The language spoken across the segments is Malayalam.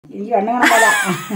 എനിക്ക് കണ്ണു കാണാൻ പോലെ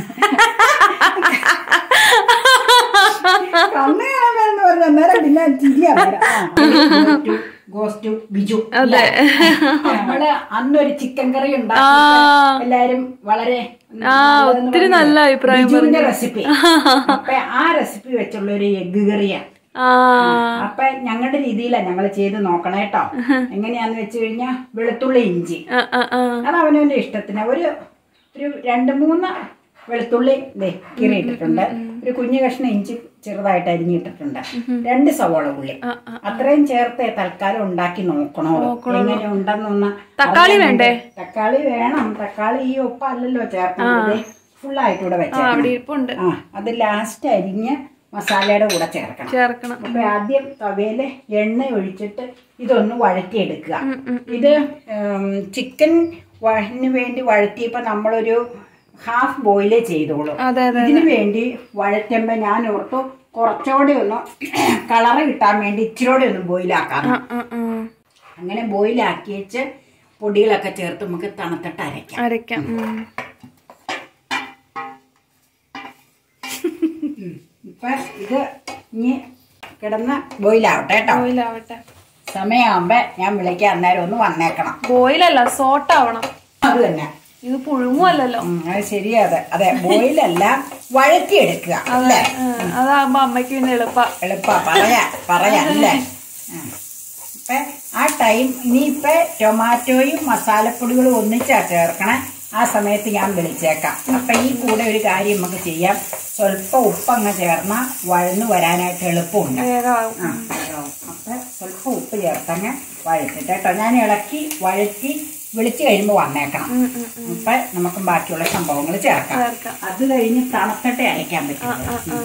കണ്ണു കാണാൻ മേലെന്ന് പറഞ്ഞ അന്നേരം പിന്നെ ചിരിയാ ഗോസ്റ്റു ബിജു അതെ. നമ്മള് അന്നൊരു ചിക്കൻ കറി ആ. ഉണ്ടാക്കി എല്ലാരും വളരെ ആ, നല്ലതെന്ന് ഒത്തിരി പറഞ്ഞു. നല്ല അഭിപ്രായം ബിജുവിന്റെ പറഞ്ഞു. റെസിപ്പി അപ്പൊ ആ റെസിപ്പി വെച്ചുള്ള ഒരു എഗ് കറിയാണ് ആ അപ്പൊ ഞങ്ങളുടെ രീതിയിലാണ് ഞങ്ങൾ ചെയ്ത് നോക്കണം കേട്ടോ എങ്ങനെയാന്ന് വെച്ച് കഴിഞ്ഞാൽ വെളുത്തുള്ളി ഇഞ്ചി ആ, ആ, ആ. അത് അവനവന്റെ ഇഷ്ടത്തിന് ഒരു ഒരു രണ്ട് മൂന്ന് വെളുത്തുള്ളി ദേ കീറിയിട്ടിട്ടുണ്ട് ഒരു കുഞ്ഞു കഷ്ണം ഇഞ്ചി ചെറുതായിട്ട് അരിഞ്ഞിട്ടിട്ടുണ്ട് രണ്ട് സവോള ഉള്ളി ആ, ആ. അത്രയും ചേർത്ത് തൽക്കാലം ഉണ്ടാക്കി നോക്കണോളൂ എങ്ങനെ ഉണ്ടെന്നൊന്ന് തക്കാളി അറിയാൻ വേണ്ടേ? വേണ്ടി. തക്കാളി വേണം തക്കാളി ഈ ഒപ്പല്ലല്ലോ ചേർക്കുന്നത് ഫുള്ളായിട്ട് ഇവിടെ ആ വെച്ചേക്കണം അവിടെ ഇരിപ്പുണ്ട് ആ അത് ലാസ്റ്റ് അരിഞ്ഞ് മസാലയുടെ കൂടെ ചേർക്കണം ചേർക്കണം അപ്പൊ ആദ്യം തവയില് എണ്ണ ഒഴിച്ചിട്ട് ഇതൊന്ന് വഴറ്റിയെടുക്കുക ഉം, ഉം. ഇത് ചിക്കൻ വഴിന് വേണ്ടി വഴറ്റിയപ്പോ നമ്മളൊരു ഹാഫ് ബോയിലേ ചെയ്തോളൂ അതെ അതെ ഇതിനു വേണ്ടി വഴറ്റുമ്പോ ഞാൻ ഓർത്തു കുറച്ചുകൂടെ ഒന്ന് കളറ് കിട്ടാൻ വേണ്ടി ഇച്ചിരി ഒന്ന് ബോയിലാക്കാം ആ, ആ, ആ. അങ്ങനെ ബോയിലാക്കി വെച്ച് പൊടികളൊക്കെ ചേർത്ത് നമുക്ക് തണുത്തിട്ട് അരയ്ക്കാം അരയ്ക്കാം ഉം. ഇപ്പൊ ഇത് ഇനി കിടന്ന് ബോയിലാവട്ടെ കേട്ടോ ബോയിലാവട്ടെ സമയമാകുമ്പോ ഞാൻ വിളിക്കാൻ അന്നേരം ഒന്ന് വന്നേക്കണം ബോയിലല്ല സോട്ടാവണം അത് തന്നെ ഇത് പുഴുങ്ങുമല്ലല്ലോ ഉം, അത് ശരിയാ അതെ അതെ ബോയിലല്ല വഴറ്റിയെടുക്കുക അല്ലേ ആ, അതാകുമ്പോ അമ്മയ്ക്ക് പിന്നെ എളുപ്പ എളുപ്പ പറയാ പറയാ അല്ലേ ഉം. ഇപ്പൊ ആ ടൈം ഇനിയിപ്പൊ ടൊമാറ്റോയും മസാലപ്പൊടികളും ഒന്നിച്ചാ ചേർക്കണേ ആ സമയത്ത് ഞാൻ വിളിച്ചേക്കാം അപ്പൊ ഈ കൂടെ ഒരു കാര്യം നമുക്ക് ചെയ്യാം സ്വല്പം ഉപ്പങ്ങ് ചേർന്നാൽ വഴന്നു വരാനായിട്ട് എളുപ്പമുണ്ട് വേഗമാവും ആ, അതാവും. അപ്പൊ സ്വല്പം ഉപ്പ് ചേർത്തങ്ങ് വഴറ്റിട്ട് കേട്ടോ ഞാൻ ഇളക്കി വഴറ്റി വിളിച്ചു കഴിയുമ്പോൾ വന്നേക്കണം ഉം, ഉം, ഉം. അപ്പൊ നമുക്ക് ബാക്കിയുള്ള സംഭവങ്ങൾ ചേർക്കാം ചേർക്കാം അത് കഴിഞ്ഞ് തണുത്തിട്ടേ അരയ്ക്കാൻ ആ, പറ്റും ആ, ആ.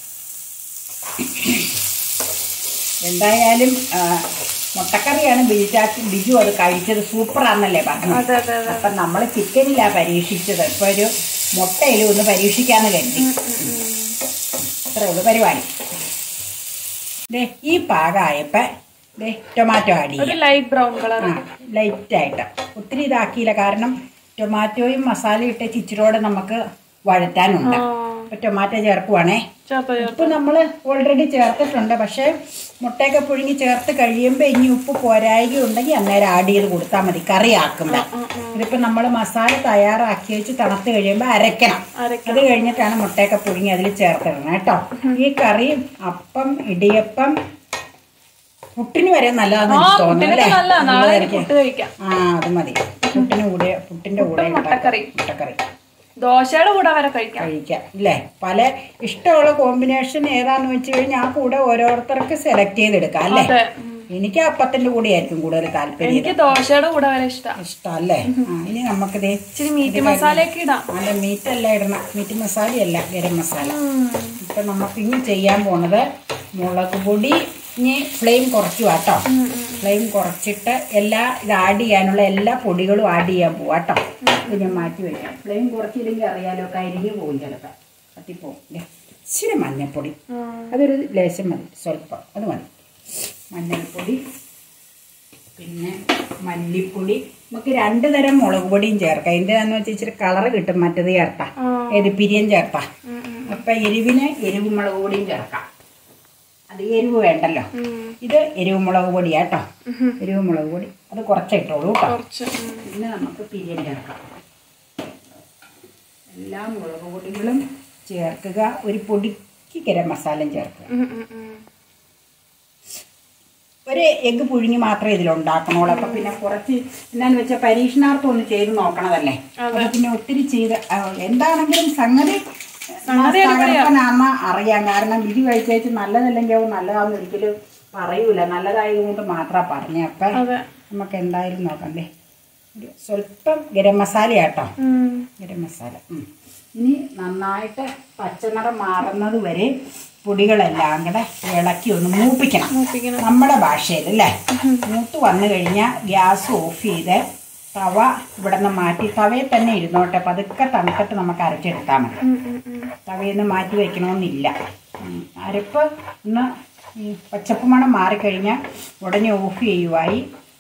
എന്തായാലും ആ, മുട്ടക്കറിയാണ് ബിജാക്ക് ബിജു അത് കഴിച്ചത് സൂപ്പറാന്നല്ലേ പറഞ്ഞത് അതെ അതെ അതെ അപ്പൊ നമ്മൾ ചിക്കനിലാ പരീക്ഷിച്ചത് ഇപ്പൊ ഒരു മുട്ടയിലും ഒന്ന് പരീക്ഷിക്കാന്ന് കരുതി ഇത്രേ ഉള്ളൂ പരിപാടി ദേ ഈ പാകമായപ്പോ ദേ ടൊമാറ്റോ ആഡ് ചെയ്യാം ഒരു ലൈറ്റ് ബ്രൗൺ കളർ ആ ലൈറ്റായിട്ട് ഒത്തിരി ഇതാക്കിയില്ല കാരണം ടൊമാറ്റോയും മസാലയും ഇട്ട് ഇച്ചിരോടെ നമുക്ക് വഴറ്റാനുണ്ട് അപ്പൊ ടൊമാറ്റോ ചേർക്കുവാണേ ചേർത്തോ ചേർത്തോ ഉപ്പ് നമ്മൾ ഓൾറെഡി ചേർത്തിട്ടുണ്ട് പക്ഷേ മുട്ടയൊക്കെ പുഴുങ്ങി ചേർത്ത് കഴിയുമ്പോൾ ഇനി ഉപ്പ് പോരായിക ഉണ്ടെങ്കിൽ അന്നേരം ആഡ് ചെയ്ത് കൊടുത്താൽ മതി കറി ആക്കുമ്പോൾ ഇതിപ്പോൾ നമ്മൾ മസാല തയ്യാറാക്കി വെച്ച് തണുത്ത് കഴിയുമ്പോൾ അരയ്ക്കണം അരയ്ക്കണം. അത് കഴിഞ്ഞിട്ടാണ് മുട്ടയൊക്കെ പുഴുങ്ങി അതിൽ ചേർത്തിടണം കേട്ടോ ഈ കറി അപ്പം ഇടിയപ്പം പുട്ടിന് വരെ നല്ലതാണെന്ന് ആ എനിക്ക് തോന്നുന്നു കുട്ടികൾക്ക് അല്ലേ നല്ല നാളെ നല്ലതായിരിക്കും. പുട്ട് കഴിക്കാം ആ അത് മതി പുട്ടിന് കൂടെ പുട്ടിന്റെ കൂടെ പുട്ടും മുട്ടക്കറി. മുട്ടക്കറി ദോശയുടെ കൂടെ വരെ കഴിക്കാം കഴിക്കാം ഇല്ലേ പല ഇഷ്ടമുള്ള കോമ്പിനേഷൻ ഏതാന്ന് വെച്ച് കഴിഞ്ഞാൽ ആ കൂടെ ഓരോരുത്തർക്ക് സെലക്ട് ചെയ്തെടുക്കാം അല്ലേ അതെ ഉം. എനിക്ക് അപ്പത്തിന്റെ കൂടെ ആയിരിക്കും കൂടുതൽ താല്പര്യം എനിക്ക് ദോശയുടെ കൂടെ വരെ ഇഷ്ടം ഇഷ്ടമല്ലേ ആ ഇനി നമുക്കിതേ ഇച്ചിരി മീറ്റ് മസാലയൊക്കെ ഇടാം നല്ല മീറ്റ് അല്ല ഇടണം മീറ്റ് മസാലയല്ല ഗരം മസാല ഇപ്പൊ നമുക്ക് ഇനി ചെയ്യാൻ പോണത് മുളക് പൊടി ഇനി ഫ്ലെയിം കുറച്ചു കേട്ടോ ഫ്ലെയിം കുറച്ചിട്ട് എല്ലാ ഇത് ആഡ് ചെയ്യാനുള്ള എല്ലാ പൊടികളും ആഡ് ചെയ്യാൻ പോവാ കേട്ടോ ഇത് ഞാൻ മാറ്റി വയ്ക്കാം ഫ്ലെയിം കുറച്ചില്ലെങ്കിൽ അറിയാലോ കരിഞ്ഞു പോകും ചിലപ്പോൾ കത്തിപ്പോവും ദേ, ഇച്ചിരി മഞ്ഞൾപ്പൊടി അതൊരു ലേശം മതി സ്വല്പം അത് മതി മഞ്ഞൾപ്പൊടി പിന്നെ മല്ലിപ്പൊടി നമുക്ക് രണ്ട് തരം മുളക് പൊടിയും ചേർക്കാം എന്തിനാന്ന് വെച്ചാൽ ഇച്ചിരി കളറ് കിട്ടും മറ്റത് ചേർത്താ ഏത് പിരിയം ചേർത്താ അപ്പൊ എരിവിന് എരിവ് മുളക് പൊടിയും ചേർക്കാം അത് എരിവ് വേണ്ടല്ലോ ഇത് എരിവ് മുളക് പൊടിയാ കേട്ടോ എരിവ് മുളക് പൊടി അത് കുറച്ചിട്ടോളൂ കേട്ടോ കുറച്ച് ഉം. പിന്നെ നമുക്ക് പിരിയം ചേർക്കാം എല്ലാ മുളക് പൊടികളും ചേർക്കുക ഒരു പൊടിക്ക് ഗരം മസാലയും ചേർക്കുക ഉം, ഉം, ഉം. ഒരു എഗ്ഗ് പുഴുങ്ങി മാത്രമേ ഇതിലുണ്ടാക്കണുള്ളൂ അപ്പൊ പിന്നെ കുറച്ച് എന്നാന്ന് വെച്ചാൽ പരീക്ഷണാർത്ഥം ഒന്ന് ചെയ്ത് നോക്കണതല്ലേ അപ്പൊ പിന്നെ ഒത്തിരി ചെയ്ത് ആ, എന്താണെങ്കിലും സംഗതി തകർപ്പനാന്ന് അറിയാം കാരണം ഇത് കഴിച്ചേച്ച് നല്ലതല്ലെങ്കിൽ അത് നല്ലതാന്ന് ഒരിക്കലും പറയൂല നല്ലതായതുകൊണ്ട് മാത്രമാണ് പറഞ്ഞ അപ്പൊ അതെ നമുക്ക് എന്തായാലും നോക്കണ്ടേ ഒരു സ്വല്പം ഗരം മസാലയാട്ടോ ഉം. ഗരം മസാല ഉം. ഇനി നന്നായിട്ട് പച്ചനിറം മാറുന്നത് വരെ പൊടികളെല്ലാം കൂടെ ഇളക്കി ഒന്ന് മൂപ്പിക്കണം മൂപ്പിക്കണം നമ്മുടെ ഭാഷയിൽ അല്ലേ മൂത്ത് വന്നു കഴിഞ്ഞാൽ ഗ്യാസ് ഓഫ് ചെയ്ത് തവ ഇവിടെ നിന്ന് മാറ്റി തവയിൽ തന്നെ ഇരുന്നോട്ടെ പതുക്കെ തണുത്തിട്ട് നമുക്ക് അരച്ചെടുത്താൽ മതി ഉം, ഉം, ഉം. തവയിൽ നിന്ന് മാറ്റി വെക്കണമെന്നില്ല ഉം. അരപ്പ് ഒന്ന് ഈ പച്ചപ്പ് മണം മാറിക്കഴിഞ്ഞാൽ ഉടനെ ഓഫ് ചെയ്യുവായി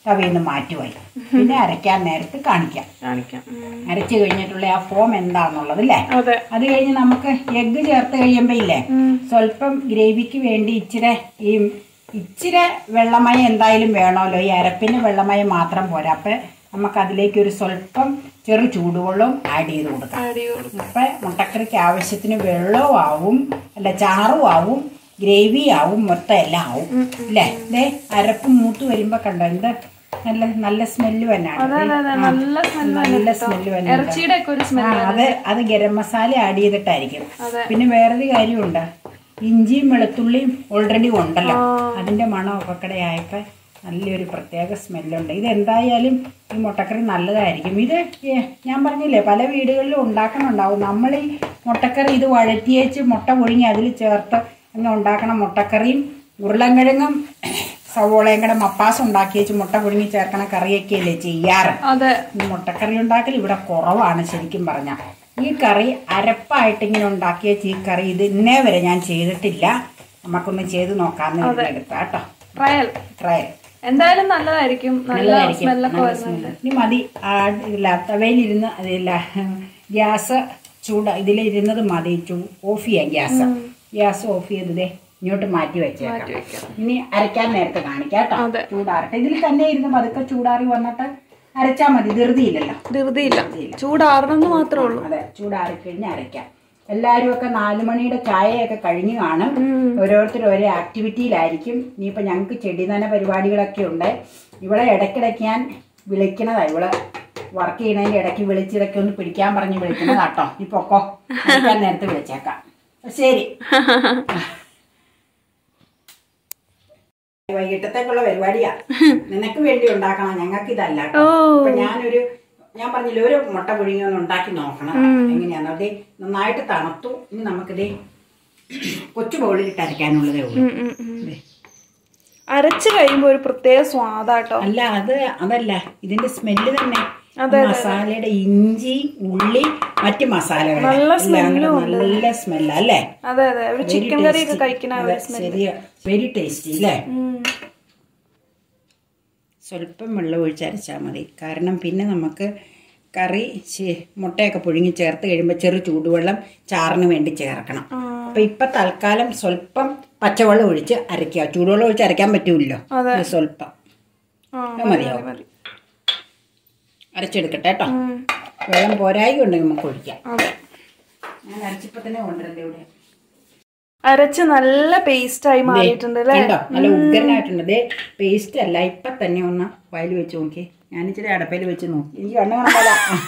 തവയിൽ നിന്ന് മാറ്റുമായി പിന്നെ അരയ്ക്കാൻ നേരത്ത് കാണിക്കാം കാണിക്കാം ഉം. അരച്ച് കഴിഞ്ഞിട്ടുള്ള ആ ഫോം എന്താണെന്നുള്ളത് അല്ലേ അതെ അത് കഴിഞ്ഞ് നമുക്ക് എഗ്ഗ് ചേർത്ത് കഴിയുമ്പോൾ ഇല്ലേ സ്വല്പം ഗ്രേവിക്ക് വേണ്ടി ഇച്ചിരി ഈ ഇച്ചിരി വെള്ളമയം എന്തായാലും വേണമല്ലോ ഈ അരപ്പിന് വെള്ളമയം മാത്രം പോരാ അപ്പം നമുക്ക് അതിലേക്ക് ഒരു സ്വല്പം ചെറു ചൂടുവെള്ളം ആഡ് ചെയ്ത് കൊടുക്കാം ആഡ് ചെയ്ത് കൊടുക്കും അപ്പം മുട്ടക്കറിക്ക് ആവശ്യത്തിന് വെള്ളവും ആവും അല്ല ചാറും ആവും ഗ്രേവി ആവും മൊത്തം എല്ലാം ആവും അല്ലേ ദേ അരപ്പ് മൂത്ത് വരുമ്പോൾ കണ്ടോ എന്ത് നല്ല നല്ല സ്മെല്ല് തന്നെയാണ് അതെ അതെ അതെ നല്ല സ്മെല്ല് നല്ല സ്മെല്ല് തന്നെ ഇറച്ചിയുടെ ഒക്കെ ഒരു ആ സ്മെല്ല് അത് അത് ഗരം മസാല ആഡ് ചെയ്തിട്ടായിരിക്കും അതെ. പിന്നെ വേറൊരു കാര്യമുണ്ട് ഇഞ്ചിയും വെളുത്തുള്ളിയും ഓൾറെഡി ഉണ്ടല്ലോ അതിന്റെ മണമൊക്കെ കൂടെ ആയപ്പോൾ നല്ലൊരു പ്രത്യേക സ്മെല്ലുണ്ട് ഇത് എന്തായാലും ഈ മുട്ടക്കറി നല്ലതായിരിക്കും ഇത് ഏ, ഞാൻ പറഞ്ഞില്ലേ പല വീടുകളിലും ഉണ്ടാക്കണുണ്ടാവും നമ്മൾ ഈ മുട്ടക്കറി ഇത് വഴറ്റിയേച്ച് മുട്ട പുഴുങ്ങി അതിൽ ചേർത്ത് അങ്ങ് ഉണ്ടാക്കണ മുട്ടക്കറിയും ഉരുളൻകിഴങ്ങും സവോളയും കൂടെ മപ്പാസ് ഉണ്ടാക്കി വെച്ച് മുട്ട പുഴുങ്ങി ചേർക്കണ കറിയൊക്കെ അല്ലേ ചെയ്യാറ് അതെ ഈ മുട്ടക്കറി ഉണ്ടാക്കൽ ഇവിടെ കുറവാണ് ശരിക്കും പറഞ്ഞാൽ ഈ കറി അരപ്പായിട്ട് ഇങ്ങനെ ഉണ്ടാക്കിയ ഈ കറി ഇത് ഇന്നേ വരെ ഞാൻ ചെയ്തിട്ടില്ല നമുക്കൊന്ന് ചെയ്ത് നോക്കാമെന്ന് എടുത്താ കേട്ടോ ട്രയൽ ട്രയൽ എന്തായാലും നല്ലതായിരിക്കും നല്ല നല്ലതായിരിക്കും സ്മെല്ലൊക്കെ നല്ല വരുന്നുണ്ട് സ്മെല്ല്. ഇനി മതി ആ, ഇല്ല തവയിലിരുന്ന് അതില്ല ഗ്യാസ് ചൂട് ഇതിലിരുന്നത് മതി ചൂ ഓഫ് ചെയ്യാം ഗ്യാസ് ഗ്യാസ് ഓഫ് ചെയ്തതേ ഇങ്ങോട്ട് മാറ്റി വെച്ചേക്കാം മാറ്റി വെക്കാം ഇനി അരയ്ക്കാൻ നേരത്തെ കാണിക്കാം കേട്ടോ അതെ. ചൂടാറട്ടെ ഇതിൽ തന്നെ ഇരുന്ന് പതുക്കെ ചൂടാറി വന്നിട്ട് അരച്ചാൽ മതി ധൃതിയില്ലല്ലോ ധൃതിയില്ല ചൂടാറണമെന്ന് മാത്രമേ ഉള്ളൂ അതെ ചൂടാറി കഴിഞ്ഞ് അരയ്ക്കാം എല്ലാവരും ഒക്കെ നാലു മണിയുടെ ചായയൊക്കെ കഴിഞ്ഞ് കാണും ഓരോരുത്തരും ഓരോ ആക്ടിവിറ്റിയിലായിരിക്കും ഇനിയിപ്പോൾ ഞങ്ങൾക്ക് ചെടി നന പരിപാടികളൊക്കെ ഉണ്ട് ഇവിടെ ഇടയ്ക്കിടയ്ക്ക് ഞാൻ വിളിക്കണതാ ഇവിടെ വർക്ക് ചെയ്യണതിൻ്റെ ഇടയ്ക്ക് വിളിച്ചിടയ്ക്ക് ഒന്ന് പിടിക്കാൻ പറഞ്ഞ് വിളിക്കണതാട്ടോ ഈ പൊക്കോ വിളിക്കാൻ നേരത്തെ വിളിച്ചേക്കാം ശരി വൈകിട്ടത്തേക്കുള്ള പരിപാടിയാ നിനക്ക് വേണ്ടി ഉണ്ടാക്കണം ഞങ്ങൾക്ക് ഇതല്ല കേട്ടോ. ഇപ്പൊ ഞാനൊരു ഞാൻ പറഞ്ഞില്ല ഒരു മുട്ട പുഴുങ്ങി ഒന്ന് ഉണ്ടാക്കി നോക്കണം എങ്ങനെയാന്ന് അത് നന്നായിട്ട് തണുത്തു ഇനി നമുക്കിത് കൊച്ചു ബൗളിലിട്ട് അരയ്ക്കാനുള്ളതേ ഉള്ളൂ ഉം, ഉം, ഉം. അരച്ച് കഴിയുമ്പോ ഒരു പ്രത്യേക സ്വാദാട്ടോ അല്ല അത് അതല്ല ഇതിന്റെ സ്മെല്ല് തന്നെ മസാലയുടെ ഇഞ്ചി ഉള്ളി മറ്റ് മസാലകൾ നല്ല സ്മെല്ല അല്ലേ അതെ അതെ ഒരു ചിക്കൻ കറി ഒക്കെ കഴിക്കണ അതെ, ശരിയാ വെരി ടേസ്റ്റി അല്ലേ സ്വല്പം വെള്ളം ഒഴിച്ചരച്ചാൽ മതി കാരണം പിന്നെ നമുക്ക് കറി ചെ- മുട്ടയൊക്കെ പുഴുങ്ങി ചേർത്ത് കഴിയുമ്പോൾ ചെറു ചൂടുവെള്ളം ചാറിന് വേണ്ടി ചേർക്കണം അപ്പം ഇപ്പം തൽക്കാലം സ്വല്പം പച്ചവെള്ളം ഒഴിച്ച് അരയ്ക്കുക ചൂടുവെള്ളം ഒഴിച്ച് അരയ്ക്കാൻ പറ്റൂല്ലോ അതെ. ഇത് സ്വല്പം ആ, അത് മതിയാവും മതി അരച്ചെടുക്കട്ടെ കേട്ടോ വെള്ളം പോരായി ഉണ്ടെങ്കിൽ നമുക്ക് ഒഴിക്കാം അതെ ഞാൻ അരച്ചിപ്പോൾ തന്നെ കൊണ്ടുവരണ്ടേ ഇവിടെ അരച്ച് നല്ല പേസ്റ്റ് ആയി മാറിയിട്ടുണ്ട് അല്ലേ കണ്ടോ നല്ല ഉഗ്രനായിട്ടുണ്ട് ദേ പേസ്റ്റ് അല്ല ഇപ്പൊ തന്നെ ഒന്ന് വയൽ വെച്ച് നോക്കി ഞാൻ ഇച്ചിരി അടപ്പയിൽ വെച്ച് നോക്കി എനിക്ക് കണ്ണ് കാണാൻ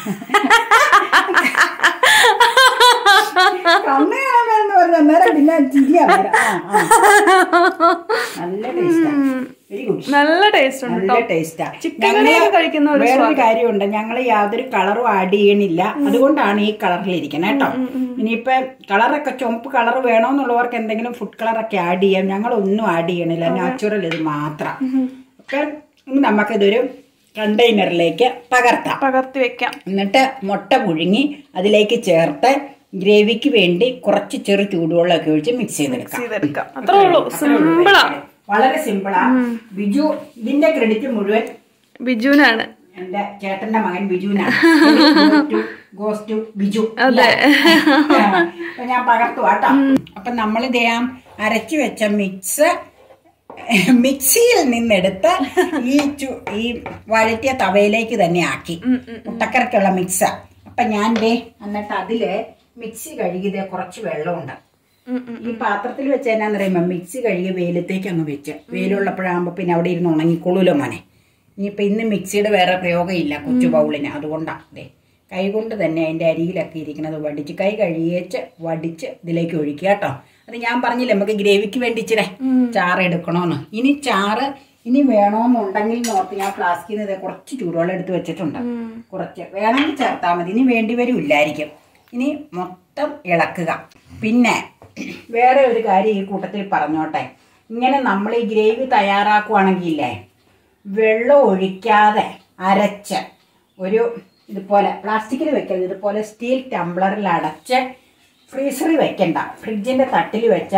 കണ്ണ് കാണാൻ പറഞ്ഞു അന്നേരം പിന്നെ ചിരിയാ വരാം. ആ, ആ. നല്ല ടേസ്റ്റാ വെരി ഗുഡ് നല്ല ടേസ്റ്റ് ഉണ്ട് നല്ല ടേസ്റ്റാ ചിക്കൻ കറിയൊക്കെ കഴിക്കുന്ന ഒരു വേറൊരു കാര്യമുണ്ട് ഞങ്ങൾ യാതൊരു കളറും ആഡ് ചെയ്യണില്ല അതുകൊണ്ടാണ് ഈ കളറിൽ ഇരിക്കുന്നത് കേട്ടോ ഇനിയിപ്പൊ കളറൊക്കെ ചുമപ്പ് കളർ വേണമെന്നുള്ളവർക്ക് എന്തെങ്കിലും ഫുഡ് കളറൊക്കെ ആഡ് ചെയ്യാം ഞങ്ങൾ ഒന്നും ആഡ് ചെയ്യണില്ല നാച്ചുറൽ ഇത് മാത്രം ഒക്കെ ഇനി നമുക്കിതൊരു കണ്ടെയ്നറിലേക്ക് പകർത്താം പകർത്തി വെക്കാം എന്നിട്ട് മുട്ട പുഴുങ്ങി അതിലേക്ക് ചേർത്ത് ഗ്രേവിക്ക് വേണ്ടി കുറച്ച് ചെറു ചൂടുവെള്ളമൊക്കെ ഒഴിച്ച് മിക്സ് ചെയ്തെടുക്കാം ചെയ്തെടുക്കാം അത്രേ ഉള്ളൂ സിമ്പിളാ വളരെ സിമ്പിളാ ബിജു ഇതിന്റെ ക്രെഡിറ്റ് മുഴുവൻ ബിജുവിനാണ് എന്റെ ചേട്ടന്റെ മകൻ ബിജുവിനാണ് ഗോസ് ടു ബിജു അതെ. അപ്പൊ ഞാൻ പകർത്തു കേട്ടോ അപ്പൊ നമ്മൾ ചെയ്യാം അരച്ചു വെച്ച മിക്സ് മിക്സിയിൽ നിന്നെടുത്ത് ഈ ചു- ഈ വഴറ്റിയ തവയിലേക്ക് തന്നെ ആക്കി മുട്ടക്കറക്കുള്ള മിക്സ് അപ്പൊ ഞാൻ ദേ എന്നിട്ട് അതില് മിക്സി കഴുകിയത് കുറച്ച് വെള്ളമുണ്ട് ഉം, ഉം. ഈ പാത്രത്തിൽ വെച്ച് എന്നാന്ന് പറയുമ്പോ മിക്സി കഴുകി വെയിലത്തേക്ക് അങ്ങ് വെച്ച് വെയിലുള്ളപ്പോഴാകുമ്പോ പിന്നെ അവിടെ ഇരുന്ന് ഉണങ്ങിക്കൊള്ളൂലോ മോനെ ഇനിയിപ്പൊ ഇന്ന് മിക്സിയുടെ വേറെ പ്രയോഗമില്ല കൊച്ചു ബൗളിന് അതുകൊണ്ടാ അതെ കൈ കൊണ്ട് തന്നെ അതിന്റെ അരിയിലൊക്കെ ഇരിക്കുന്നത് വടിച്ച് കൈ കഴുകിയേച്ച് വടിച്ച് ഇതിലേക്ക് ഒഴിക്കുക കേട്ടോ അത് ഞാൻ പറഞ്ഞില്ലേ നമുക്ക് ഗ്രേവിക്ക് വേണ്ടി ഇച്ചിരി ചാറ് എടുക്കണോന്ന് ഇനി ചാറ് ഇനി വേണോന്നുണ്ടെങ്കിൽ നോർത്ത് ഞാൻ ഫ്ലാസ്കിൽ നിന്ന് കുറച്ച് ചൂടുവെള്ളം എടുത്ത് വെച്ചിട്ടുണ്ട് കുറച്ച് വേണമെങ്കിൽ ചേർത്താൽ മതി ഇനി വേണ്ടി വരില്ലായിരിക്കും ഇനി മൊത്തം ഇളക്കുക പിന്നെ വേറെ ഒരു കാര്യം ഈ കൂട്ടത്തിൽ പറഞ്ഞോട്ടെ ഇങ്ങനെ നമ്മൾ ഈ ഗ്രേവി തയ്യാറാക്കുവാണെങ്കിൽ ഇല്ലേ വെള്ളം ഒഴിക്കാതെ അരച്ച് ഒരു ഇതുപോലെ പ്ലാസ്റ്റിക്കിൽ വെക്കരുത് ഇതുപോലെ സ്റ്റീൽ ടംബ്ലറിൽ അടച്ച് ഫ്രീസറിൽ വെക്കണ്ട ഫ്രിഡ്ജിന്റെ തട്ടിൽ വെച്ചാൽ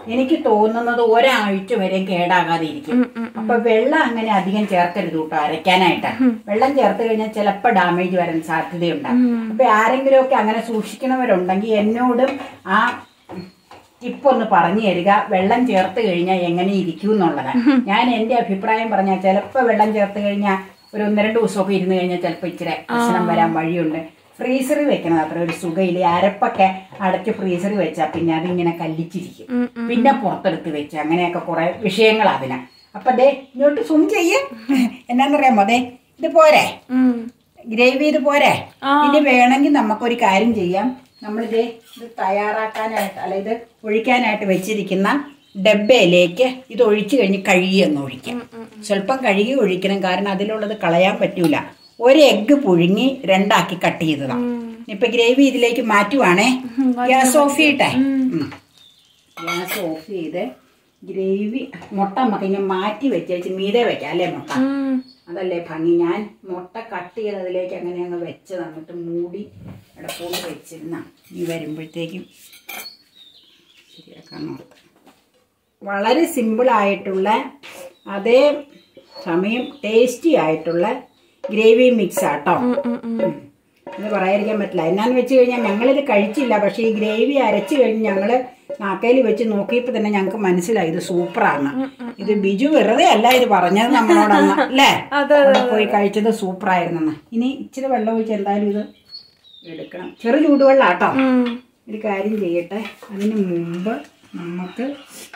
എനിക്ക് തോന്നുന്നത് ഒരാഴ്ച വരെ കേടാകാതെ ഇരിക്കും അപ്പൊ വെള്ളം അങ്ങനെ അധികം ചേർക്കരുത് കേട്ടോ അരയ്ക്കാനായിട്ട് വെള്ളം ചേർത്ത് കഴിഞ്ഞാൽ ചിലപ്പോൾ ഡാമേജ് വരാൻ സാധ്യതയുണ്ട് അപ്പൊ ആരെങ്കിലും ഒക്കെ അങ്ങനെ സൂക്ഷിക്കണവരുണ്ടെങ്കിൽ എന്നോടും ആ ടിപ്പ് ഒന്ന് പറഞ്ഞു തരിക വെള്ളം ചേർത്ത് കഴിഞ്ഞാൽ എങ്ങനെ ഇരിക്കും എന്നുള്ളത് ഞാൻ എന്റെ അഭിപ്രായം പറഞ്ഞാൽ ചിലപ്പോൾ വെള്ളം ചേർത്ത് കഴിഞ്ഞാൽ ഒരു ഒന്ന് രണ്ട് ദിവസമൊക്കെ ഇരുന്ന് കഴിഞ്ഞാൽ ചിലപ്പോൾ ഇച്ചിരി പ്രശ്നം വരാൻ വഴിയുണ്ട് ഫ്രീസറിൽ വെക്കണത് അത്ര ഒരു സുഖമില്ല അരപ്പൊക്കെ അടച്ച് ഫ്രീസറിൽ വെച്ചാൽ പിന്നെ അതിങ്ങനെ കല്ലിച്ചിരിക്കും പിന്നെ പുറത്തെടുത്ത് വെച്ച് അങ്ങനെയൊക്കെ കുറെ വിഷയങ്ങൾ അതിന് അപ്പൊ ദേ ഇങ്ങോട്ട് സും ചെയ്യേ എന്നാന്നറിയാമോ ദേ ഇത് പോരെ ഉം. ഗ്രേവി ഇത് പോരെ ഇനി വേണമെങ്കിൽ നമുക്കൊരു കാര്യം ചെയ്യാം നമ്മളിത് ഇത് തയ്യാറാക്കാനായിട്ട് അല്ല ഇത് ഒഴിക്കാനായിട്ട് വെച്ചിരിക്കുന്ന ഡബ്ബയിലേക്ക് ഇത് ഒഴിച്ചു കഴിഞ്ഞ് കഴുകി ഒന്ന് ഒഴിക്കാം സ്വല്പം കഴുകി ഒഴിക്കണം കാരണം അതിലുള്ളത് കളയാൻ പറ്റൂല ഒരു എഗ്ഗ് പുഴുങ്ങി രണ്ടാക്കി കട്ട് ചെയ്തതാണ് ഇപ്പൊ ഗ്രേവി ഇതിലേക്ക് മാറ്റുവാണേ ഗ്യാസ് ഓഫ് ചെയ്യട്ടെ ഉം. ഗ്യാസ് ഓഫ് ചെയ്ത് ഗ്രേവി മുട്ട നമുക്ക് ഇങ്ങനെ മാറ്റി വെച്ചേച്ച് മീതെ വെക്കാം അല്ലേ മുട്ട ഉം. അതല്ലേ ഭംഗി ഞാൻ മുട്ട കട്ട് ചെയ്ത് അതിലേക്ക് അങ്ങനെ അങ്ങ് വെച്ച് തന്നിട്ട് മൂടി ഇടപ്പോണ്ട് വെച്ചിരുന്ന ഈ വരുമ്പോഴത്തേക്കും ശരിയാക്കാൻ നോക്കാം വളരെ സിമ്പിളായിട്ടുള്ള അതേ സമയം ടേസ്റ്റി ആയിട്ടുള്ള ഗ്രേവി മിക്സ് ആട്ടോ ഇത് പറയാതിരിക്കാൻ പറ്റില്ല എന്നാന്ന് വെച്ച് കഴിഞ്ഞാൽ ഞങ്ങളിത് കഴിച്ചില്ല പക്ഷേ ഈ ഗ്രേവി അരച്ച് കഴിഞ്ഞ് ഞങ്ങൾ നാക്കയിൽ വെച്ച് നോക്കിയപ്പോൾ തന്നെ ഞങ്ങൾക്ക് മനസ്സിലായി ഇത് സൂപ്പറാണ് ഇത് ബിജു വെറുതെ അല്ല ഇത് പറഞ്ഞത് നമ്മളോടന്ന് അല്ലേ അതെ, അവിടെ പോയി കഴിച്ചത് സൂപ്പറായിരുന്നെന്ന് ഇനി ഇച്ചിരി വെള്ളം ഒഴിച്ച് എന്തായാലും ഇത് എടുക്കണം ചെറു ചൂടുവെള്ളം കേട്ടോ ഉം. ഒരു കാര്യം ചെയ്യട്ടെ അതിന് മുമ്പ് നമുക്ക്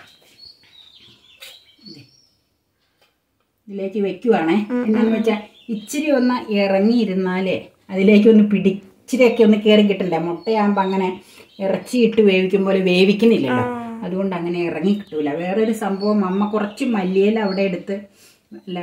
ദേ, ഇതിലേക്ക് വെക്കുവാണേ എന്നാന്ന് വെച്ചാൽ ഇച്ചിരി ഒന്ന് ഇറങ്ങിയിരുന്നാലേ അതിലേക്ക് ഒന്ന് പിടി ഇച്ചിരിയൊക്കെ ഒന്ന് കയറി കിട്ടില്ല മുട്ടയാകുമ്പോൾ അങ്ങനെ ഇറച്ചിയിട്ട് വേവിക്കും പോലെ വേവിക്കുന്നില്ലല്ലോ അതുകൊണ്ട് അങ്ങനെ ഇറങ്ങി കിട്ടൂല വേറൊരു സംഭവം അമ്മ കുറച്ച് മല്ലിയില അവിടെ എടുത്ത് അല്ല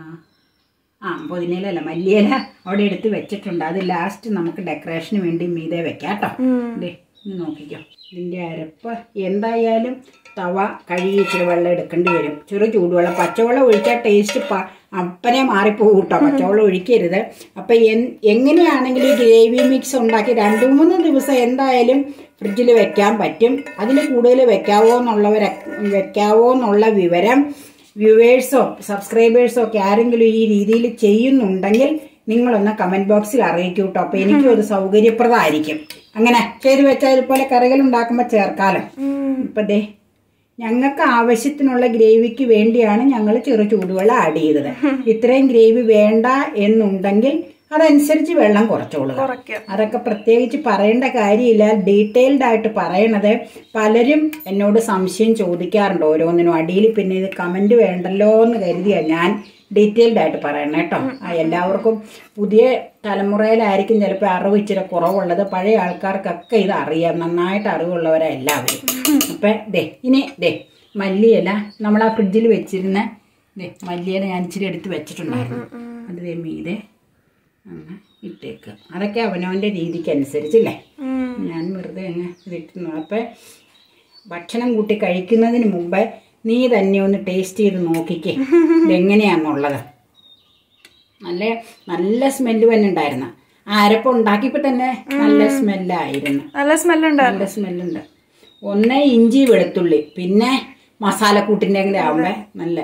ആ പുതിനയിലല്ല മല്ലിയില അവിടെ എടുത്ത് വെച്ചിട്ടുണ്ട് അത് ലാസ്റ്റ് നമുക്ക് ഡെക്കറേഷന് വേണ്ടി മീതെ വെക്കാം കേട്ടോ ദേ ഇത് നോക്കിക്കോ ഇതിൻ്റെ അരപ്പ് എന്തായാലും തവ കഴുകി ഇച്ചിരി വെള്ളം എടുക്കേണ്ടി വരും ചെറു ചൂടുവെള്ളം പച്ചവെള്ളം ഒഴിച്ചാൽ ടേസ്റ്റ് പ അപ്പനെ മാറിപ്പോകും കേട്ടോ പച്ചവെള്ളം ഒഴിക്കരുത് അപ്പം എൻ എങ്ങനെയാണെങ്കിലും ഈ ഗ്രേവി മിക്സ് ഉണ്ടാക്കി രണ്ട് മൂന്ന് ദിവസം എന്തായാലും ഫ്രിഡ്ജിൽ വെക്കാൻ പറ്റും അതിൽ കൂടുതൽ വെക്കാവോ എന്നുള്ളവരെ വെക്കാവോ എന്നുള്ള വിവരം വ്യൂവേഴ്സോ സബ്സ്ക്രൈബേഴ്സോ ഒക്കെ ആരെങ്കിലും ഈ രീതിയിൽ ചെയ്യുന്നുണ്ടെങ്കിൽ നിങ്ങളൊന്ന് കമന്റ് ബോക്സിൽ അറിയിക്കൂ കേട്ടോ അപ്പൊ എനിക്കും അത് സൗകര്യപ്രദമായിരിക്കും അങ്ങനെ ചെയ്തു വെച്ചാൽ ഇതുപോലെ കറികൾ ഉണ്ടാക്കുമ്പോൾ ചേർക്കാലോ ഇപ്പൊ ദേ ഞങ്ങൾക്ക് ആവശ്യത്തിനുള്ള ഗ്രേവിക്ക് വേണ്ടിയാണ് ഞങ്ങൾ ചെറു ചൂടുവെള്ളം ആഡ് ചെയ്തത് ഇത്രയും ഗ്രേവി വേണ്ട എന്നുണ്ടെങ്കിൽ അതനുസരിച്ച് വെള്ളം കുറച്ചോളുക കുറയ്ക്കാം അതൊക്കെ പ്രത്യേകിച്ച് പറയേണ്ട കാര്യമില്ല ഡീറ്റെയിൽഡ് ആയിട്ട് പറയണത് പലരും എന്നോട് സംശയം ചോദിക്കാറുണ്ട് ഓരോന്നിനും അടിയിൽ പിന്നെ ഇത് കമന്റ് വേണ്ടല്ലോ എന്ന് കരുതിയാ ഞാൻ ഡീറ്റെയിൽഡ് ആയിട്ട് പറയണം കേട്ടോ ആ എല്ലാവർക്കും പുതിയ തലമുറയിലായിരിക്കും ചിലപ്പോൾ അറിവ് ഇച്ചിരി കുറവുള്ളത് പഴയ ആൾക്കാർക്കൊക്കെ ഇത് അറിയാം നന്നായിട്ട് അറിവുള്ളവരാ എല്ലാവരും അപ്പം ദേ ഇനി ദേ മല്ലിയില നമ്മൾ ആ ഫ്രിഡ്ജിൽ വെച്ചിരുന്ന ദേ മല്ലിയില ഞാൻ ഇച്ചിരി എടുത്ത് വെച്ചിട്ടുണ്ടായിരുന്നു അത് ദേ മീതെ അങ്ങ് ഇട്ടേക്കുക അതൊക്കെ അവനവൻ്റെ രീതിക്ക് അനുസരിച്ചല്ലേ ഉം. ഞാൻ വെറുതെ അങ്ങ് ഇതിട്ടുന്നു അപ്പം ഭക്ഷണം കൂട്ടി കഴിക്കുന്നതിന് മുമ്പ് നീ തന്നെ ഒന്ന് ടേസ്റ്റ് ചെയ്ത് നോക്കിക്കേ ഇതെങ്ങനെയാണെന്നുള്ളത് നല്ല നല്ല സ്മെല്ല് തന്നെ ഉണ്ടായിരുന്നു ആ അരപ്പ് ഉണ്ടാക്കിയപ്പോൾ തന്നെ നല്ല സ്മെല്ലായിരുന്നു നല്ല സ്മെല്ലുണ്ട് നല്ല സ്മെല്ലുണ്ട് ഒന്ന് ഇഞ്ചി വെളുത്തുള്ളി പിന്നെ മസാലക്കൂട്ടിൻ്റെ കൂടെ ആവുമ്പോ നല്ല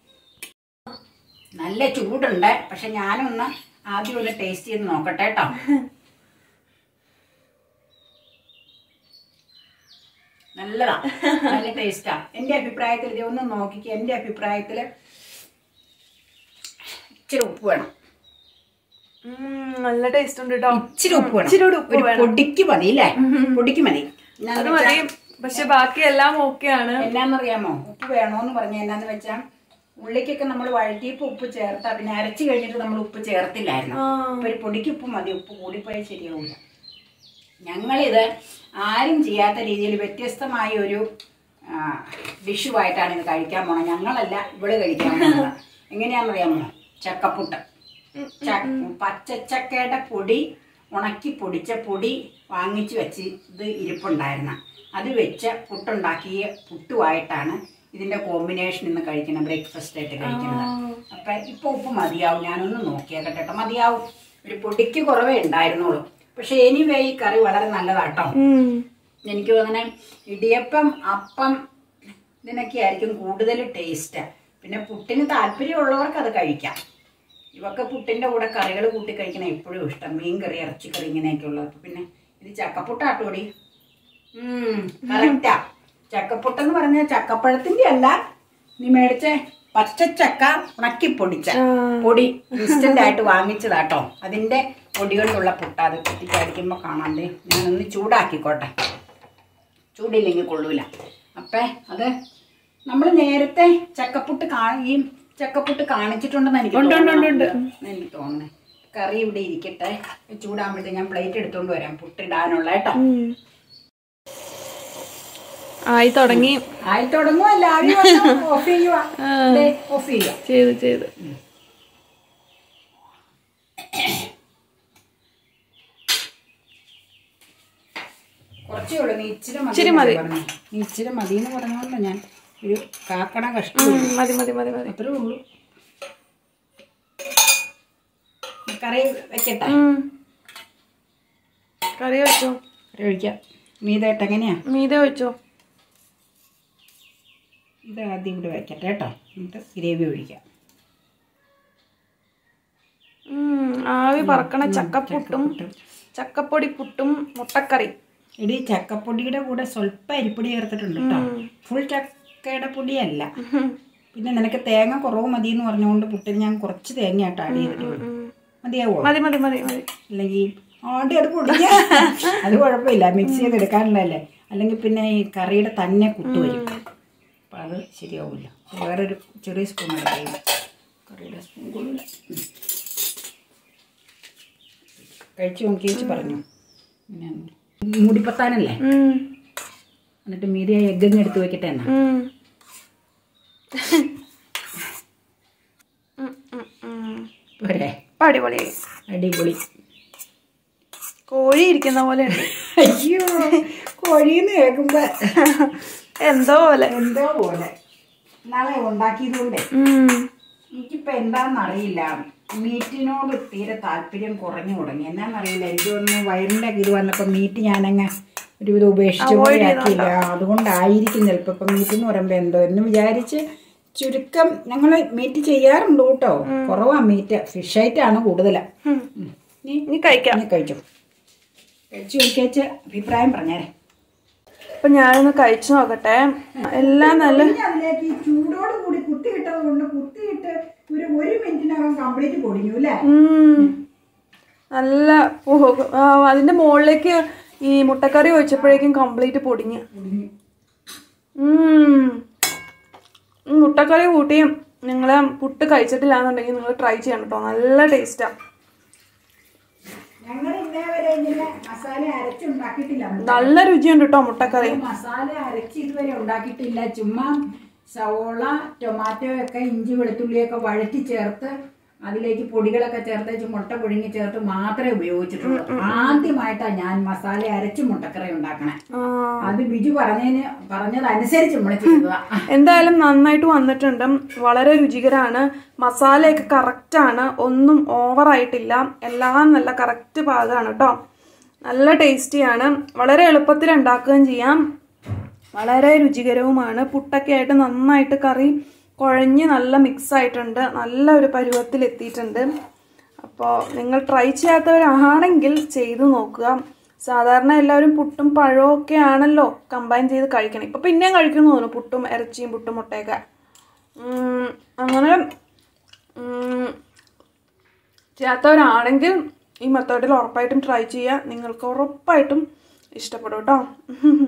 നല്ല ചൂടുണ്ട് പക്ഷെ ഞാനൊന്ന് ആദ്യം ഒന്ന് ടേസ്റ്റ് ചെയ്ത് നോക്കട്ടെ കേട്ടോ നല്ലതാ നല്ല ടേസ്റ്റാ എന്റെ അഭിപ്രായത്തിൽ ഇത് ഒന്ന് നോക്കിക്കുക എന്റെ അഭിപ്രായത്തിൽ ഇച്ചിരി ഉപ്പ് വേണം ഉം, നല്ല ടേസ്റ്റ് ഉണ്ട് കേട്ടോ ഇച്ചിരി ഉപ്പ് വേണം ഇച്ചിരി കൂടി ഉപ്പ് ഒരു പൊടിക്ക് മതി അല്ലേ പൊടിക്ക് മതി എന്നാന്ന് അത് മതി പക്ഷെ ബാക്കി എല്ലാം ഓക്കെയാണ് എന്നാന്നറിയാമോ ഉപ്പ് വേണോന്ന് പറഞ്ഞ എന്നാന്ന് വെച്ചാൽ ഉള്ളിക്കൊക്കെ നമ്മൾ വഴറ്റിയപ്പോൾ ഉപ്പ് ചേർത്താ പിന്നെ അരച്ചു കഴിഞ്ഞിട്ട് നമ്മൾ ഉപ്പ് ചേർത്തില്ലായിരുന്നു ആ. അപ്പൊ ഒരു പൊടിക്ക് ഉപ്പ് മതി ഉപ്പ് കൂടിപ്പോയാൽ ശരിയാവില്ല ഞങ്ങളിത് ആരും ചെയ്യാത്ത രീതിയിൽ വ്യത്യസ്തമായ ഒരു ഡിഷുമായിട്ടാണ് ഇത് കഴിക്കാൻ പോണത് ഞങ്ങളല്ല ഇവിടെ കഴിക്കാൻ പോണത് എങ്ങനെയാണെന്നറിയാമോ ചക്കപ്പുട്ട് ച- പച്ചച്ചക്കയുടെ പൊടി ഉണക്കി പൊടിച്ച പൊടി വാങ്ങിച്ചു വെച്ച് ഇത് ഇരിപ്പുണ്ടായിരുന്ന അത് വെച്ച് പുട്ടുണ്ടാക്കിയ പുട്ടുമായിട്ടാണ് ഇതിന്റെ കോമ്പിനേഷൻ ഇന്ന് കഴിക്കുന്നത് ബ്രേക്ക്ഫാസ്റ്റ് ആയിട്ട് കഴിക്കുന്നത് അപ്പൊ ഇപ്പൊ ഉപ്പ് മതിയാവും ഞാനൊന്ന് നോക്കിയാക്കട്ടെ കേട്ടോ മതിയാവും ഒരു പൊടിക്ക് കുറവേ ഉണ്ടായിരുന്നുള്ളൂ പക്ഷെ എനിവേ ഈ കറി വളരെ നല്ലതാട്ടോ ഉം. എനിക്ക് അങ്ങനെ ഇടിയപ്പം അപ്പം ഇതിനൊക്കെ ആയിരിക്കും കൂടുതൽ ടേസ്റ്റ് പിന്നെ പുട്ടിന് താല്പര്യമുള്ളവർക്ക് അത് കഴിക്കാം ഇവക്ക് പുട്ടിന്റെ കൂടെ കറികൾ കൂട്ടി കഴിക്കണ എപ്പോഴും ഇഷ്ടം മീൻ കറി ഇറച്ചിക്കറി ഇങ്ങനെയൊക്കെ ഉള്ളത് അപ്പൊ പിന്നെ ഇത് ചക്കപ്പുട്ടാട്ടോടി കറക്റ്റാ ചക്കപ്പുട്ടെന്ന് പറഞ്ഞാൽ ചക്കപ്പഴത്തിന്റെ അല്ല നീ മേടിച്ച പച്ചച്ചക്ക ഉണക്കി പൊടിച്ച പൊടി ഇൻസ്റ്റന്റ് ആയിട്ട് വാങ്ങിച്ചതാട്ടോ അതിന്റെ പൊടികളിലുള്ള പുട്ട അത് കുത്തിക്കടിക്കുമ്പോ കാണാണ്ട് ഞാനൊന്ന് ചൂടാക്കിക്കോട്ടെ ചൂടില്ലെങ്കിൽ കൊള്ളൂല അപ്പേ അത് നമ്മൾ നേരത്തെ ചക്കപ്പുട്ട് കാ ഈ ചക്കപ്പുട്ട് കാണിച്ചിട്ടുണ്ടെന്ന് എനിക്ക് തോന്നുന്നു. എനിക്ക് തോന്നുന്നു കറി ഇവിടെ ഇരിക്കട്ടെ ചൂടാകുമ്പോഴത്തെ ഞാൻ പ്ലേറ്റ് എടുത്തോണ്ട് വരാം പുട്ടിടാനുള്ള കേട്ടോ ആയി തുടങ്ങി ആയി തുടങ്ങുമല്ല ആവി ഓഫ് ചെയ്യുക ഓഫ് ചെയ്യുക ചെയ്ത് ചെയ്ത് കുറച്ചേ ഉള്ളൂ നീ ഇച്ചിരി മതി ഇച്ചിരി മതി. എന്നല്ലേ പറഞ്ഞേ. നീ ഇച്ചിരി മതി എന്ന് പറഞ്ഞോണ്ട് ഞാൻ ഒരു കാക്കണ കഷ്ടം ഉം, മതി മതി മതി മതി അത്രേ ഉള്ളൂ കറി വെക്കട്ടെ ഉം. കറി വെച്ചോ കറി ഒഴിക്കാം മീതായിട്ട് എങ്ങനെയാ മീതെ വെച്ചോ ഇത് ആദ്യം ഇവിടെ വെക്കട്ടെ കേട്ടോ എന്നിട്ട് ഗ്രേവി ഒഴിക്കാം ഉം, ആവി പറക്കണ ചക്കപ്പുട്ടും ചക്കപ്പൊടി പുട്ടും മുട്ടക്കറി ഇടി ചക്കപ്പൊടിയുടെ കൂടെ സ്വല്പം അരിപ്പൊടി ചേർത്തിട്ടുണ്ട് കേട്ടോ ഫുൾ ചക്കയുടെ പൊടിയല്ല പിന്നെ നിനക്ക് തേങ്ങ കുറവ് മതി എന്ന് പറഞ്ഞുകൊണ്ട് പുട്ടിന് ഞാൻ കുറച്ച് തേങ്ങയായിട്ട് ആഡ് ചെയ്തിട്ടുണ്ട് മതിയാവോ മതി മതി മതി മതി അല്ലെങ്കിൽ ആണ്ടി അത് പൊടിക്കുക അത് കുഴപ്പമില്ല മിക്സ് ചെയ്തെടുക്കാനുള്ളതല്ലേ അല്ലെങ്കിൽ പിന്നെ ഈ കറിയുടെ തന്നെ കുത്തു വരും അപ്പം അത് ശരിയാവില്ല വേറൊരു ചെറിയ സ്പൂൺ എടുക്കുകയും കറിയുടെ സ്പൂൺ കൊള്ളില്ല ഉം. കഴിച്ചു നോക്കി വെച്ച് പറഞ്ഞു പിന്നെ മൂടിപ്പത്താനല്ലേ ഉം, എന്നിട്ട് മീതി ആ എഗ്ഗങ്ങ് എടുത്ത് വെക്കട്ടെ എന്നാ ഉം. ഉം, ഉം, ഉം. പോരെ ഇപ്പൊ അടിപൊളിയായി അടിപൊളി കോഴി ഇരിക്കുന്ന പോലെ ഉണ്ട് അയ്യോ കോഴിന്ന് കേൾക്കുമ്പോ എന്തോ പോലെ എന്തോ പോലെ നാളെ ഉണ്ടാക്കിയതുകൊണ്ടേ ഉം. എനിക്കിപ്പോ എന്താണെന്ന് അറിയില്ല മീറ്റിനോട് തീരെ താല്പര്യം കുറഞ്ഞു തുടങ്ങി എന്നാന്നറിയില്ല എനിക്ക് തോന്നുന്നു വയറിന്റെ ഇത് വന്നപ്പോ മീറ്റ് ഞാനങ്ങ് ഒരുവിധം ഉപേക്ഷിച്ച പോലെ ആക്കിയില്ല അതുകൊണ്ടായിരിക്കും ചിലപ്പോ ഇപ്പൊ മീറ്റ് എന്ന് പറയുമ്പോ എന്തോ എന്ന് വിചാരിച്ച് ചുരുക്കം ഞങ്ങൾ മീറ്റ് ചെയ്യാറുണ്ട് കേട്ടോ കുറവാ മീറ്റ് ഫിഷ് ആയിട്ടാണ് കൂടുതലാ ഉം. ഉം. നീ ഇനി കഴിക്കാം നീ കഴിച്ചു കഴിച്ചു നോക്കിയേച്ച് അഭിപ്രായം പറഞ്ഞേരെ അപ്പൊ ഞാനൊന്ന് കഴിച്ചു നോക്കട്ടെ എല്ലാം നല്ല പിന്നെ അതിലേക്ക് ഈ ചൂടോട് കൂടി കുത്തിയിട്ടത് കൊണ്ട് കുത്തിയിട്ട് ഒരു ഒരു മിനിറ്റിനകം കംപ്ലീറ്റ് പൊടിഞ്ഞു അല്ലേ ഉം. നല്ല പോകും ആ, അതിന്റെ മുകളിലേക്ക് ഈ മുട്ടക്കറി ഒഴിച്ചപ്പോഴേക്കും കംപ്ലീറ്റ് പൊടിഞ്ഞ് പൊടിഞ്ഞു ഉം. ഉം, മുട്ടക്കറി കൂട്ടി നിങ്ങൾ പുട്ട് കഴിച്ചിട്ടില്ലാന്നുണ്ടെങ്കിൽ നിങ്ങൾ ട്രൈ ചെയ്യണം കേട്ടോ നല്ല ടേസ്റ്റാ ഞങ്ങൾ ഇന്നേ വരെ ഇങ്ങനെ മസാല അരച്ചുണ്ടാക്കിയിട്ടില്ല നല്ല രുചിയുണ്ട് കേട്ടോ മുട്ടക്കറി മസാല അരച്ച് ഇതുവരെ ഉണ്ടാക്കിയിട്ടില്ല ചുമ്മാ സവോള ടൊമാറ്റോ ഒക്കെ ഇഞ്ചി വെളുത്തുള്ളിയൊക്കെ വഴറ്റി ചേർത്ത് അതിലേക്ക് പൊടികളൊക്കെ ചേർത്ത് മുട്ട പുഴുങ്ങി ചേർത്ത് മാത്രമേ ഉപയോഗിച്ചിട്ടുള്ളൂ ആദ്യമായിട്ടാണ് ഞാൻ മസാല അരച്ച് മുട്ടക്കറി ഉണ്ടാക്കണേ ആ. അത് ബിജു പറഞ്ഞതിന് പറഞ്ഞതനുസരിച്ച് നമ്മൾ ചെയ്തതാ എന്തായാലും നന്നായിട്ട് വന്നിട്ടുണ്ട് വളരെ രുചികരാണ് മസാലയൊക്കെ കറക്റ്റാണ് ഒന്നും ഓവറായിട്ടില്ല എല്ലാം നല്ല കറക്റ്റ് പാകമാണ് കേട്ടോ നല്ല ടേസ്റ്റിയാണ് വളരെ എളുപ്പത്തിൽ ഉണ്ടാക്കുകയും ചെയ്യാം വളരെ രുചികരവുമാണ് പുട്ടൊക്കെ ആയിട്ട് നന്നായിട്ട് കറി കുഴഞ്ഞ് നല്ല മിക്സ് ആയിട്ടുണ്ട് നല്ല ഒരു പരുവത്തിൽ എത്തിയിട്ടുണ്ട് അപ്പോൾ നിങ്ങൾ ട്രൈ ചെയ്യാത്തവരാണെങ്കിൽ ചെയ്തു നോക്കുക സാധാരണ എല്ലാവരും പുട്ടും പഴവും ഒക്കെ ആണല്ലോ കമ്പൈൻ ചെയ്ത് കഴിക്കണം ഇപ്പം പിന്നെയും കഴിക്കുന്നു തോന്നുന്നു പുട്ടും ഇറച്ചിയും പുട്ടും മുട്ടയൊക്കെ ഉം, അങ്ങനെ ഉം, ചെയ്യാത്തവരാണെങ്കിൽ ഈ മെത്തേഡിൽ ഉറപ്പായിട്ടും ട്രൈ ചെയ്യുക നിങ്ങൾക്ക് ഉറപ്പായിട്ടും ഇഷ്ടപ്പെടും കേട്ടോ